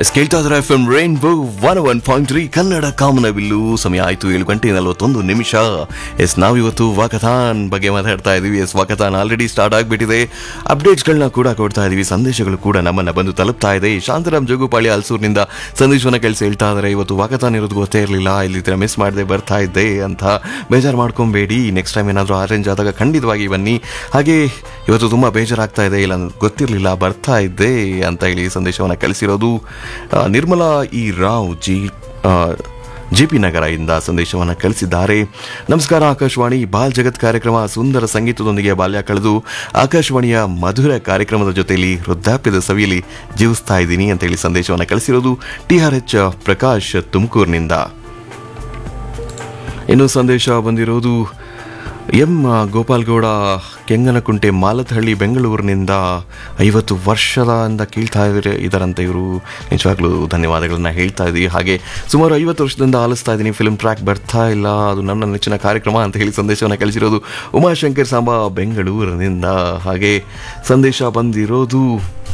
S ಕೇಳ್ತಾ ಇದ್ರೆ F M rainbow one one point three Kannada ಕಾಮನಬಿಲ್ಲು ಸಮಯ ಆಯಿತು ಏಳು ಗಂಟೆ ನಲವತ್ತೊಂದು ನಿಮಿಷ ಎಸ್ ನಾವಿವತ್ತು ವಾಕಥಾನ್ ಬಗ್ಗೆ ಮಾತಾಡ್ತಾ ಇದ್ದೀವಿ ಎಸ್ ವಾಕಥಾನ್ ಆಲ್ರೆಡಿ ಸ್ಟಾರ್ಟ್ ಆಗಿಬಿಟ್ಟಿದೆ ಅಪ್ಡೇಟ್ಸ್ಗಳನ್ನ ಕೂಡ ಕೊಡ್ತಾ ಇದ್ದೀವಿ ಸಂದೇಶಗಳು ಕೂಡ ನಮ್ಮನ್ನ ಬಂದು ತಲುಪ್ತಾ ಇದೆ ಶಾಂತರಾಮ್ ಜೋಗುಪಾಳಿ ಅಲ್ಸೂರಿನಿಂದ ಸಂದೇಶವನ್ನ ಕಳಿಸಿ ಹೇಳ್ತಾ ಇದ್ದಾರೆ ಇವತ್ತು ವಾಕಥಾನ್ ಇರೋದು ಗೊತ್ತೇ ಇರಲಿಲ್ಲ ಇಲ್ಲಿ ಮಿಸ್ ಮಾಡದೆ ಬರ್ತಾ ಇದ್ದೆ ಅಂತ ಬೇಜಾರು ಮಾಡ್ಕೊಬೇಡಿ ನೆಕ್ಸ್ಟ್ ಟೈಮ್ ಏನಾದರೂ ಅರೇಂಜ್ ಆದಾಗ ಖಂಡಿತವಾಗಿ ಬನ್ನಿ ಹಾಗೆ ಇವತ್ತು ತುಂಬ ಬೇಜಾರಾಗ್ತಾ ಇದೆ ಇಲ್ಲ ಗೊತ್ತಿರಲಿಲ್ಲ ಬರ್ತಾ ಇದ್ದೆ ಅಂತ ಹೇಳಿ ಸಂದೇಶವನ್ನು ಕಳಿಸಿರೋದು ಆ, ನಿರ್ಮಲಾ ಇ ರಾವ್ ಜಿ ಆ, ಜಿ ಪಿ ನಗರದಿಂದ ಸಂದೇಶವನ್ನು ಕಳಿಸಿದ್ದಾರೆ ನಮಸ್ಕಾರ ಆಕಾಶವಾಣಿ ಬಾಲ್ ಜಗತ್ ಕಾರ್ಯಕ್ರಮ ಸುಂದರ ಸಂಗೀತದೊಂದಿಗೆ ಬಾಲ್ಯ ಕಳೆದು ಆಕಾಶವಾಣಿಯ ಮಧುರ ಕಾರ್ಯಕ್ರಮದ ಜೊತೆಯಲ್ಲಿ ವೃದ್ಧಾಪ್ಯದ ಸವಿಯಲ್ಲಿ ಜೀವಿಸ್ತಾ ಇದ್ದೀನಿ ಅಂತ ಹೇಳಿ ಸಂದೇಶವನ್ನು ಕಳಿಸಿರೋದು ಟಿ ಆರ್ ಎಚ್ ಪ್ರಕಾಶ್ ತುಮಕೂರಿನಿಂದ ಇನ್ನು ಸಂದೇಶ ಬಂದಿರೋದು ಎಂ ಗೋಪಾಲ್ಗೌಡ ಕೆಂಗನಕುಂಟೆ ಮಾಲತಹಳ್ಳಿ ಬೆಂಗಳೂರಿನಿಂದ ಐವತ್ತು ವರ್ಷದಿಂದ ಕೇಳ್ತಾ ಇದ್ದಾರೆ ಇದರಂತೆ ಇವರು ನಿಜವಾಗ್ಲೂ ಧನ್ಯವಾದಗಳನ್ನ ಹೇಳ್ತಾ ಇದ್ದೀವಿ ಹಾಗೆ ಸುಮಾರು ಐವತ್ತು ವರ್ಷದಿಂದ ಆಲಿಸ್ತಾ ಇದ್ದೀನಿ ಫಿಲ್ಮ್ ಟ್ರ್ಯಾಕ್ ಬರ್ತಾ ಇಲ್ಲ ಅದು ನನ್ನ ನೆಚ್ಚಿನ ಕಾರ್ಯಕ್ರಮ ಅಂತ ಹೇಳಿ ಸಂದೇಶವನ್ನು ಕಳಿಸಿರೋದು ಉಮಾಶಂಕರ್ ಸಾಂಬಾ ಬೆಂಗಳೂರಿನಿಂದ ಹಾಗೆ ಸಂದೇಶ ಬಂದಿರೋದು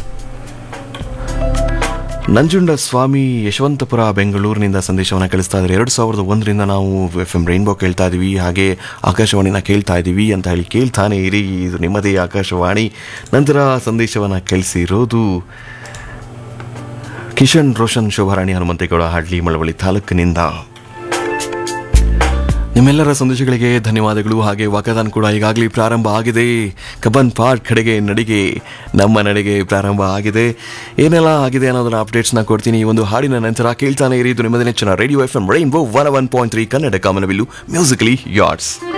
ನಂಜುಂಡ ಸ್ವಾಮಿ ಯಶವಂತಪುರ ಬೆಂಗಳೂರಿನಿಂದ ಸಂದೇಶವನ್ನು ಕಳಿಸ್ತಾ ಇದ್ದಾರೆ ಎರಡು ಸಾವಿರದ ಒಂದರಿಂದ ನಾವು ಎಫ್ ಎಂ ರೈನ್ಬೋ ಕೇಳ್ತಾ ಇದ್ದೀವಿ ಹಾಗೆ ಆಕಾಶವಾಣಿನ ಕೇಳ್ತಾ ಇದ್ದೀವಿ ಅಂತ ಹೇಳಿ ಕೇಳ್ತಾನೆ ಇರಿ ಇದು ನಿಮ್ಮದೇ ಆಕಾಶವಾಣಿ ನಂತರ ಸಂದೇಶವನ್ನು ಕಳಿಸಿರೋದು ಕಿಶನ್ ರೋಷನ್ ಶೋಭಾರಾಣಿ ಹನುಮಂತೇಗೌಡ ಹಳ್ಳಿ ಮಳವಳ್ಳಿ ತಾಲೂಕಿನಿಂದ ನಿಮ್ಮೆಲ್ಲರ ಸಂದೇಶಗಳಿಗೆ ಧನ್ಯವಾದಗಳು ಹಾಗೆ ವಾಕದಾನ್ ಕೂಡ ಈಗಾಗಲೇ ಪ್ರಾರಂಭ ಆಗಿದೆ ಕಬ್ಬನ್ ಪಾರ್ಕ್ ಕಡೆಗೆ ನಡಿಗೆ ನಮ್ಮ ನಡೆಗೆ ಪ್ರಾರಂಭ ಆಗಿದೆ ಏನೆಲ್ಲ ಆಗಿದೆ ಅನ್ನೋದನ್ನ ಅಪ್ಡೇಟ್ಸ್ನ ಕೊಡ್ತೀನಿ ಈ ಒಂದು ಹಾಡಿನ ನಂತರ ಕೇಳ್ತಾನೆ ಇರಿ ಇದು ನಿಮ್ಮದೇ ನೆಚ್ಚಿನ radio F M rainbow one one point three Kannada ಕಾಮನಬಿಲ್ಲು ಮ್ಯೂಸಿಕಲಿ ಯಾರ್ಡ್ಸ್